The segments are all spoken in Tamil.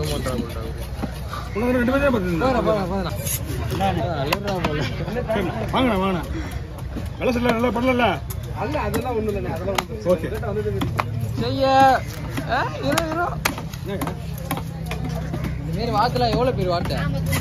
உனக்கு ரெண்டு பேரும் பார்த்துருந்தேன் வாங்கண்ணா வாங்கண்ணா நல்ல சொல்ல நல்லா பண்ணல ஓகே செய்ய ஆ, இரு இரு இந்த மாரி வாத்துல எவ்வளவு பேர் வாட்ட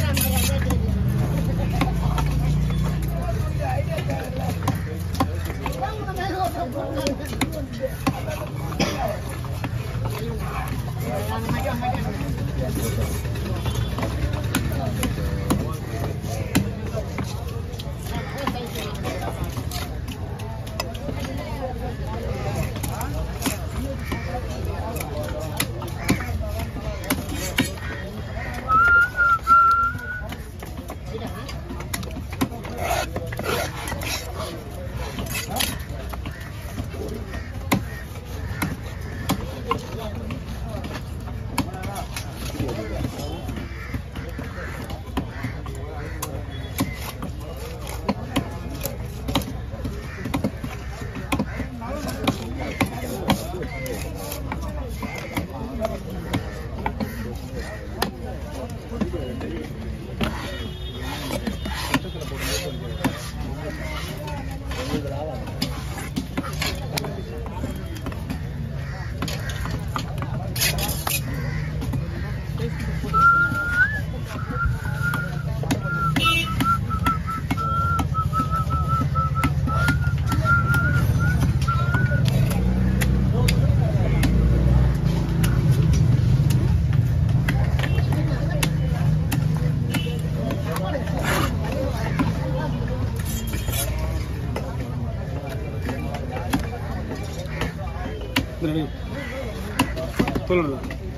சொல்லுங்க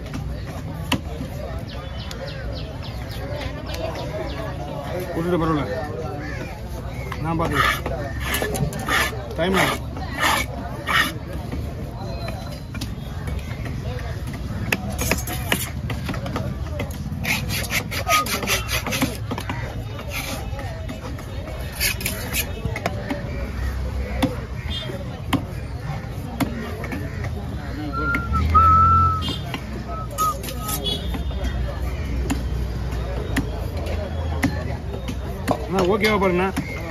விட்டுட்டு பரவாயில்ல நான் பார்த்துக்கிறேன் டைம் ஆகும் அண்ணா ஓகேவா பாருங்கண்ணா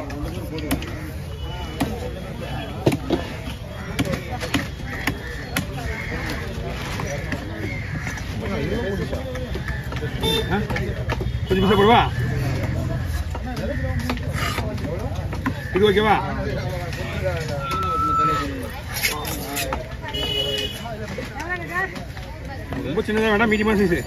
ஆ? கொஞ்சம் பிசை போடுவா இது ஓகேவா ரொம்ப சின்னதாக வேண்டாம் மீடியமான சைஸு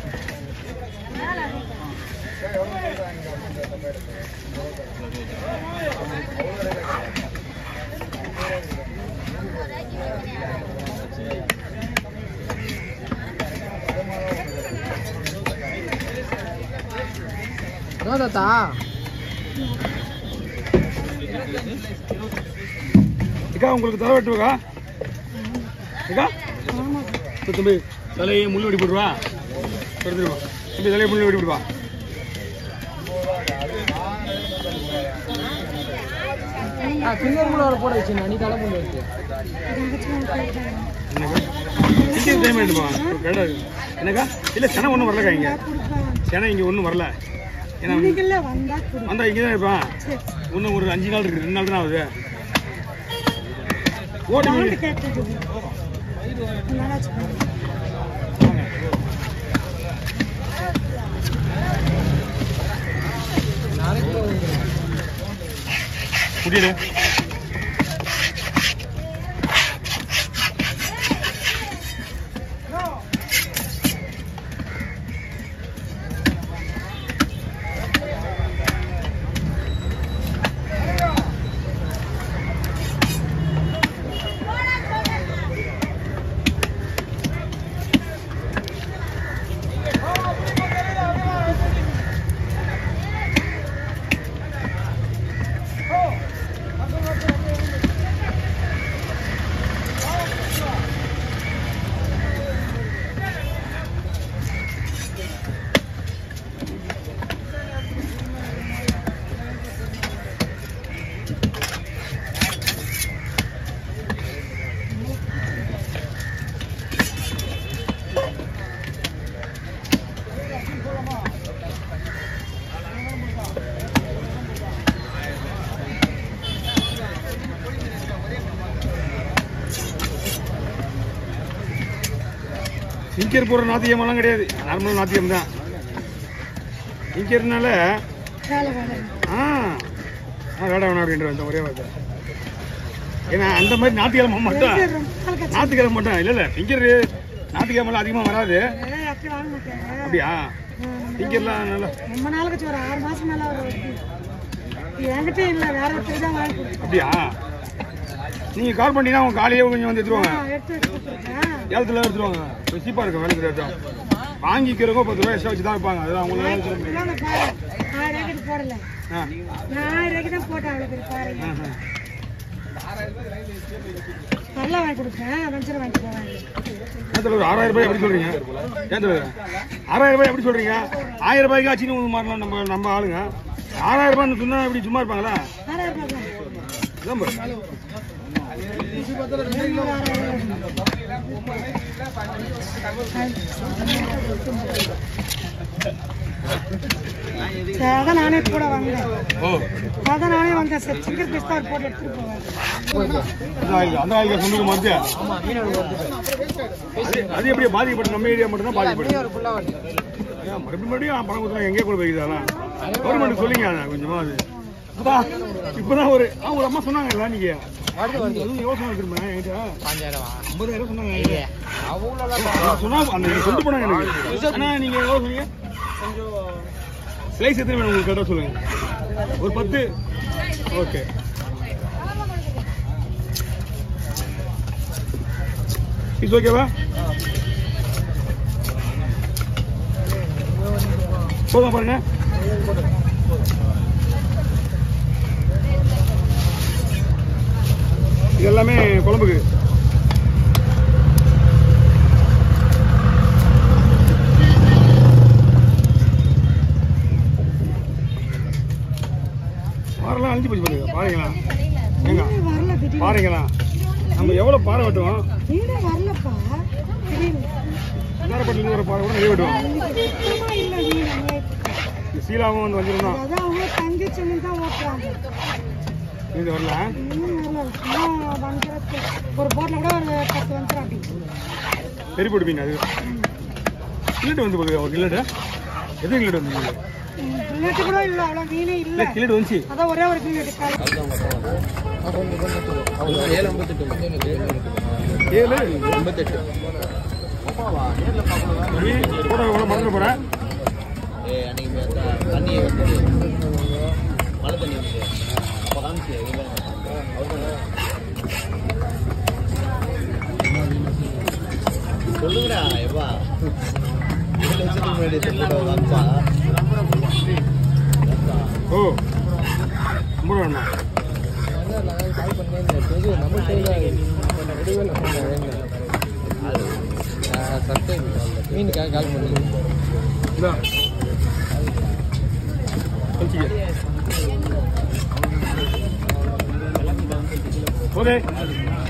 அதான் தாத்தா அக்கா உங்களுக்கு தலை வெட்டுவக்கா அக்கா சரி, தம்பி தலையை முள்ளு வெடி போடுவா எடுத்துருவா தம்பி தலையை முள்ளு வெடி போடுவா ஃபிங்கர் கூட போட வச்சு நீ தலை பண்ணி வச்சு என்னக்கா சீக்கிரம் டைம் ஆகிடுமா கடை என்னக்கா இல்லை செனை ஒன்றும் வரலக்கா இங்கே செனை இங்கே ஒன்றும் வரல ஏன்னா வந்தா இங்கே தான் இருப்பான் இன்னும் ஒரு அஞ்சு நாள் இருக்கு ரெண்டு நாள் தான் ஆகுது ஓட்டு மீன் நாளைக்கு முடியல ஃபிங்கர் போடுற நாத்தியமெல்லாம் கிடையாது நார்மல் நாத்தியம் தான் ஃபிங்கர்னால வேலை வேலை ஆ ஆ வேட வேணாம் அப்படின்ற அந்த ஒரே வார்த்தை ஏன்னா அந்த மாதிரி ஞாத்திக்கிழமை மட்டும் ரொம்ப நாள் கழிச்சு ஞாத்திக்கிழமை மட்டும் இல்லை இல்லை ஃபிங்கர் ஞாத்திக்கிழமை அதிகமாக வராது ஏய், அப்படி வாங்க மாட்டேன் அப்படியா ஆ, நம்ம ஃபிங்கர்லாம் நல்லா ரொம்ப நாள் கழிச்சு ஒரு ஆறு மாசம் மேல ஒரு என்கிட்ட இல்ல வேற ஒருத்தர் தான் வாங்கி கொடுத்தேன் அப்படியா நீங்கள் கால் பண்ணிங்கன்னா அவங்க காலையே கொஞ்சம் வந்து எடுத்துருவாங்க நான் எடுத்து எடுத்து கொடுத்துருக்கேன் ஏலத்தில் எடுத்துருவாங்க சீப்பாக இருக்கும் வேலை ரேட்டும் வாங்கிக்கிறவங்க பத்து ரூபாய் எக்ஸ்ட்ரா வச்சு தான் வைப்பாங்க அதெல்லாம் அவங்களால சொல்ல முடியாது இதெல்லாம் அந்த பாரு ஆயிரம் ரூபாய்க்கு போடல ஆ நான் ஆயிரம் ரூபாய்க்கு தான் போட்டேன் அவ்வளோ பெரிய பாருங்க ஆ, ஆ. நல்லா வாங்கி கொடுப்பேன் வஞ்சரம் வாங்கி போவாங்க ஏன் தலைவர் ஆறாயிரம் ரூபாய் எப்படி சொல்றீங்க ஏன் தலைவர் ஆறாயிரம் ரூபாய் எப்படி சொல்றீங்க ஆயிரம் ரூபாய்க்கு ஆச்சுன்னு மாறலாம் நம்ம நம்ம ஆளுங்க ஆறாயிரம் ரூபாய்னு சொன்னா இப்படி சும்மா இருப்பாங்களா ஆறாயிரம் ரூபாய் தான் இதான் பாரு. சரி, அதான் நானே கூட வந்தேன் ஓ அதான் நானே வந்தேன் சரி சிக்கன் பீஸ் தான் போட்டு எடுத்துட்டு போவேன் அந்த ஆயில் அந்த ஆயில் சொன்னது மருந்து ஆமா மீனவர் வருது அது அது எப்படி பாதிக்கப்பட்டு நம்ம ஏரியா மட்டும் தான் பாதிக்கப்பட்டு மீனவர் ஃபுல்லா வருது ஏன் மறுபடியும் மறுபடியும் பணம் கொடுத்தா எங்கே கூட போய்க்குது கவர்மெண்ட் சொல்லிங்க அதை கொஞ்சமா அது இப்பதான் இப்பதான் ஒரு ஆ, ஒரு அம்மா சொன்னாங்கல்ல நீங்க வருது வருது அதுவும் எவ்வளோ சொன்னாங்க திரும்ப என்கிட்ட பாஞ்சாயிரம் ஐம்பதாயிரம் சொன்னாங்க என்கிட்ட. அவ்வளோ சொன்னாங்க அந்த நீங்க சொல்லிட்டு போனாங்க எனக்கு அண்ணா நீங்க எவ்வளோ சொன்னீங்க ஸ்லைஸ் எத்தனை வேணும் உங்களுக்கு கரெக்டாக சொல்லுங்க ஒரு பத்து ஓகே பீஸ் ஓகேவா போதும் பாருங்க இது எல்லாமே குழம்புக்கு பாறைலாம் அழிஞ்சு போச்சு பாருங்க பாருங்களா ஏங்க மீனே வரல திடீர்னு பாருங்களா நம்ம எவ்வளோ பாறை வெட்டுவோம் மீனே வரலப்பா திடீர்னு நேரப்பட்டிலேருந்து வர பாறை கூட நிறைய வெட்டுவோம் இன்னைக்கு சுத்தமா இல்ல மீன் நேத்து. இந்த சீலாவும் வந்து வஞ்சிரம் அதான் அவங்க தங்கச்சி மீன் தான் ஓட்டுறாங்க இது வரல இன்னும் வரல சும்மா வஞ்சரத்து ஒரு போட்ல கூட ஒரு பத்து வஞ்சரம் அப்படி பெரிய போட்டு மீன் அது கில்லட் வந்து போகுது ஒரு கில்லட்டு எத்தனை கில்லட் வந்து பிள்ளைட்டு கூட இல்ல அவ்வளோ மீனே இல்ல இல்லை கில்லட் வந்துச்சு அதான் ஒரே ஒரு மீன் எடுக்காது ஏழு ஐம்பத்தெட்டு ஏழு ஐம்பத்தெட்டு தம்பி, கூட எவ்வளோ மறந்துட போகிறேன் தண்ணியை வந்து மழை தண்ணி வந்து அப்போ காமிச்சு சொல்லுங்கடா எப்பா ஏழு வருஷத்துக்கு முன்னாடி சொல்லுடா காமிச்சா ஓ ரொம்ப வேணுமா மீனுக்காக கால் பண்ணி இந்தா வச்சுக்க ஓகே